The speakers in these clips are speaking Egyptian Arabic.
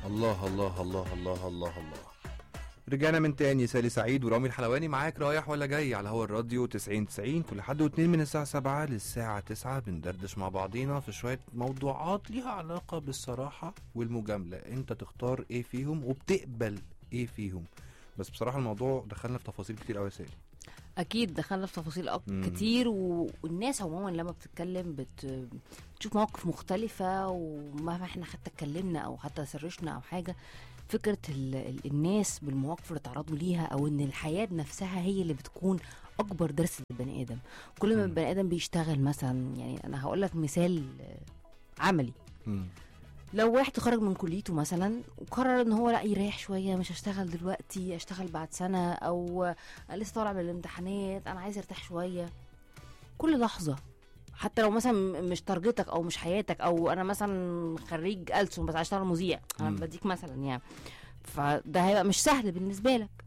الله الله الله الله الله الله رجعنا من تاني سالي سعيد ورامي الحلواني معاك رايح ولا جاي على هوا الراديو 90 90 كل حد واتنين من الساعة 7 للساعة 9 بندردش مع بعضينا في شوية موضوعات ليها علاقة بالصراحة والمجاملة انت تختار ايه فيهم وبتقبل ايه فيهم بس بصراحة الموضوع دخلنا في تفاصيل كتير قوي يا سالي اكيد دخلنا في تفاصيل أك... مم. كتير و... والناس عموما لما بتتكلم بت... بتشوف مواقف مختلفة ومهما احنا حتى اتكلمنا او حتى سرشنا او حاجة فكرة ال... ال... الناس بالمواقف اللي تعرضوا ليها او ان الحياة بنفسها هي اللي بتكون اكبر درس للبني ادم كل ما مم. البني ادم بيشتغل مثلا يعني انا هقول لك مثال آه، عملي مم. لو واحد خرج من كليته مثلا وقرر ان هو لا يريح شويه مش هشتغل دلوقتي اشتغل بعد سنه او أنا لسه طالع من الامتحانات انا عايز ارتاح شويه كل لحظه حتى لو مثلا م- مش تارجتك او مش حياتك او انا مثلا خريج ألسن بس عايز اشتغل مذيع انا مم. بديك مثلا يعني فده هيبقى مش سهل بالنسبه لك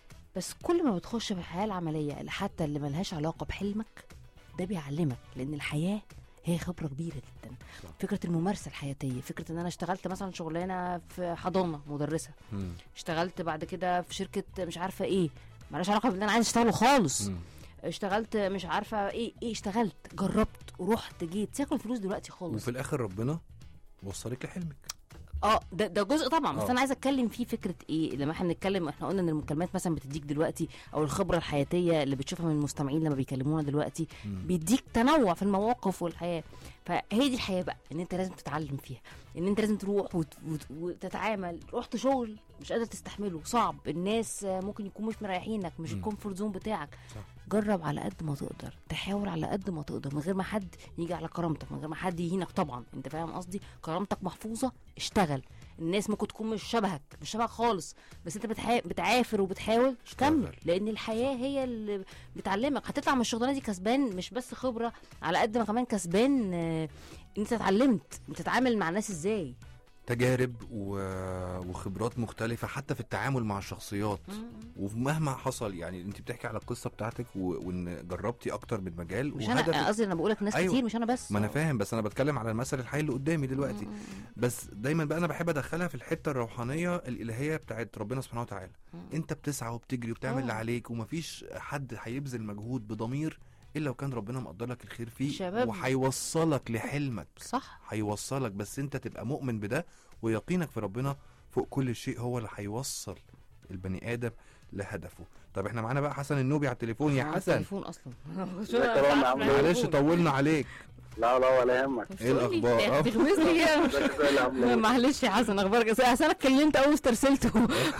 بس كل ما بتخش في الحياه العمليه اللي حتى اللي ملهاش علاقه بحلمك ده بيعلمك لان الحياه هي خبره كبيره جدا صح. فكره الممارسه الحياتيه فكره ان انا اشتغلت مثلا شغلانه في حضانه مدرسه مم. اشتغلت بعد كده في شركه مش عارفه ايه مالهاش علاقه باللي انا عايز اشتغله خالص مم. اشتغلت مش عارفه ايه ايه اشتغلت جربت ورحت جيت سيبك من الفلوس دلوقتي خالص وفي الاخر ربنا وصلك لحلمك اه ده ده جزء طبعا بس آه. انا عايزه اتكلم فيه فكره ايه لما احنا بنتكلم احنا قلنا ان المكالمات مثلا بتديك دلوقتي او الخبره الحياتيه اللي بتشوفها من المستمعين لما بيكلمونا دلوقتي مم. بيديك تنوع في المواقف والحياه فهي دي الحياه بقى ان انت لازم تتعلم فيها ان انت لازم تروح وت... وت... وتتعامل رحت شغل مش قادر تستحمله صعب الناس آه، ممكن يكونوا مش مريحينك مش مم. الكومفورت زون بتاعك صح. جرب على قد ما تقدر تحاول على قد ما تقدر من غير ما حد يجي على كرامتك من غير ما حد يهينك طبعا انت فاهم قصدي كرامتك محفوظه اشتغل الناس ممكن تكون مش شبهك مش شبهك خالص بس انت بتحا... بتعافر وبتحاول اشتغل. كمل لان الحياه هي اللي بتعلمك هتطلع من الشغلانه دي كسبان مش بس خبره على قد ما كمان كسبان آه، انت اتعلمت بتتعامل مع الناس ازاي تجارب و... وخبرات مختلفة حتى في التعامل مع الشخصيات ومهما حصل يعني انت بتحكي على القصة بتاعتك و... وان جربتي اكتر من مجال مش انا قصدي انا بقول لك ناس أيوة. كتير مش انا بس ما انا فاهم بس انا بتكلم على المثل الحي اللي قدامي دلوقتي مم. بس دايما بقى انا بحب ادخلها في الحته الروحانيه الالهيه بتاعت ربنا سبحانه وتعالى مم. انت بتسعى وبتجري وبتعمل اللي آه. عليك ومفيش حد هيبذل مجهود بضمير الا لو كان ربنا مقدر لك الخير فيه شباب. وهيوصلك لحلمك صح هيوصلك بس انت تبقى مؤمن بده ويقينك في ربنا فوق كل شيء هو اللي هيوصل البني ادم لهدفه طب احنا معانا بقى حسن النوبي على التليفون يا على حسن التليفون اصلا الكلام عامل إيه؟ معلش طولنا عليك لا لا ولا يهمك إيه الأخبار؟ آه. تغمزني كده ازيك يا سهيل عامل ايه؟ معلش يا حسن اخبارك إيه؟ أصل انا اتكلمت اول استرسلت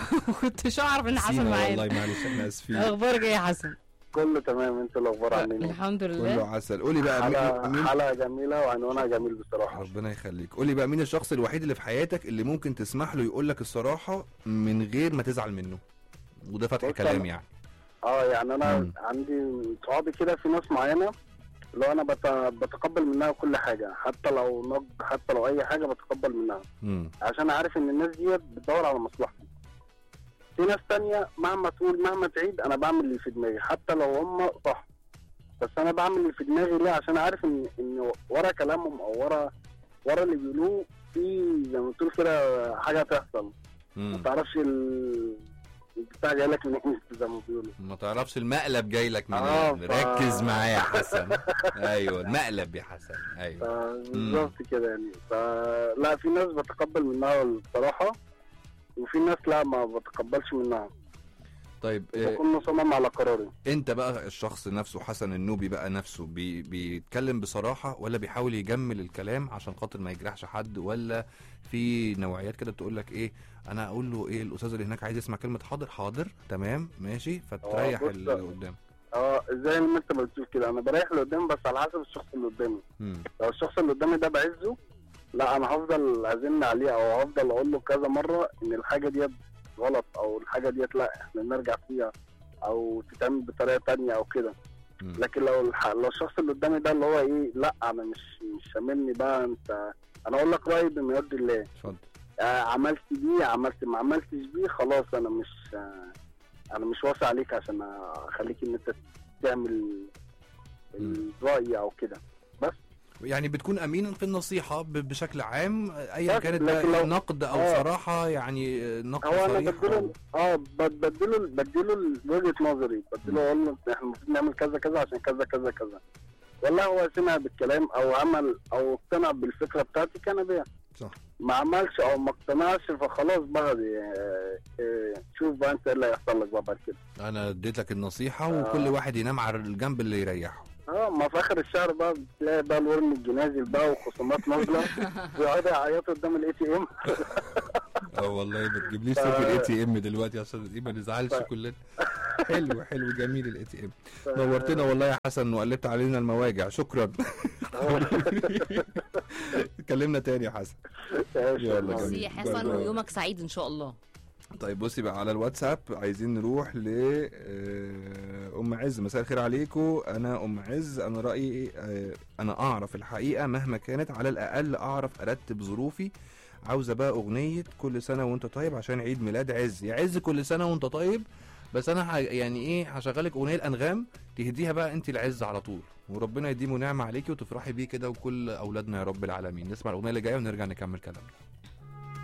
وكنت اعرف ان حسن سينا معانا والله معلش احنا اسفين اخبارك ايه يا حسن كله تمام انت الاخبار عاملين ايه؟ الحمد كله لله عسل قولي بقى حلقه مين, مين حلقه جميله وعنوانها جميل بصراحه ربنا يخليك قولي بقى مين الشخص الوحيد اللي في حياتك اللي ممكن تسمح له يقول لك الصراحه من غير ما تزعل منه وده فتح بص كلام أنا- يعني اه يعني انا مم. عندي صحابي كده في ناس معينه لو انا بت... بتقبل منها كل حاجه حتى لو نقد حتى لو اي حاجه بتقبل منها امم عشان عارف ان الناس ديت بتدور على مصلحتي في ناس تانية مهما تقول مهما تعيد انا بعمل اللي في دماغي حتى لو هم صح بس انا بعمل اللي في دماغي ليه عشان عارف ان ان ورا كلامهم او ورا ورا اللي بيقولوه في زي ما تقول كده حاجه تحصل ما امم تعرفش ال البتاع جاي لك منين زي ما بيقولوا ما تعرفش المقلب جاي لك منين آه، ف- ركز معايا يا حسن ايوه المقلب يا حسن ايوه بالظبط كده يعني فلا في ناس بتقبل منها الصراحه وفي ناس لا ما بتقبلش منها طيب آه، بكون مصمم على قراري انت بقى الشخص نفسه حسن النوبي بقى نفسه بي بيتكلم بصراحه ولا بيحاول يجمل الكلام عشان خاطر ما يجرحش حد ولا في نوعيات كده بتقول لك ايه انا اقول له ايه الاستاذ اللي هناك عايز يسمع كلمه حاضر حاضر تمام ماشي فتريح بص- اللي قدام اه زي ما انت بتقول كده انا بريح اللي قدام بس على حسب الشخص اللي قدامي مم. لو الشخص اللي قدامي ده بعزه لا انا هفضل ازن عليه او هفضل اقول له كذا مره ان الحاجه ديت غلط او الحاجه ديت لا احنا نرجع فيها او تتعمل بطريقه تانية او كده مم. لكن لو الح... لو الشخص اللي قدامي ده اللي هو ايه لا انا مش مش شاملني بقى انت انا اقول لك رايي بما يرضي الله اتفضل آه عملت بيه عملت ما عملتش بيه خلاص انا مش آه انا مش واسع عليك عشان اخليك ان انت تعمل الراي او كده يعني بتكون امين في النصيحه ب- بشكل عام ايا بس كانت لكن بقى لو- نقد او آه. صراحه يعني نقد هو انا صريح بديله اه بد- بديله بديله وجهه نظري بديله اقول له احنا المفروض نعمل كذا كذا عشان كذا كذا كذا والله هو سمع بالكلام او عمل او اقتنع بالفكره بتاعتي كان بيها صح ما عملش او ما اقتنعش فخلاص بقى آه، آه، شوف بقى انت ايه اللي هيحصل لك بقى بعد كده انا اديت لك النصيحه وكل آه. واحد ينام على الجنب اللي يريحه اه ما في اخر الشهر بقى بتلاقي بقى الورم الجنازي بقى وخصومات نازله ويقعدوا يعيطوا قدام الاي تي ام اه والله ما تجيبليش ف- سيره الاي تي ام دلوقتي عشان ايه ما نزعلش ف- كلنا حلو حلو جميل الاي تي ام نورتنا والله يا حسن وقلبت علينا المواجع شكرا كلمنا تاني يا حسن يلا ميرسي جميل. يا باي حسن باي. ويومك سعيد ان شاء الله طيب بصي بقى على الواتساب عايزين نروح ل آه، ام عز مساء الخير عليكم انا ام عز انا رايي آه، انا اعرف الحقيقه مهما كانت على الاقل اعرف ارتب ظروفي عاوزه بقى اغنيه كل سنه وانت طيب عشان عيد ميلاد عز يا عز كل سنه وانت طيب بس انا ه... يعني ايه هشغلك اغنيه الانغام تهديها بقى انت العز على طول وربنا يديمه نعمه عليكي وتفرحي بيه كده وكل اولادنا يا رب العالمين نسمع الاغنيه اللي جايه ونرجع نكمل كلامنا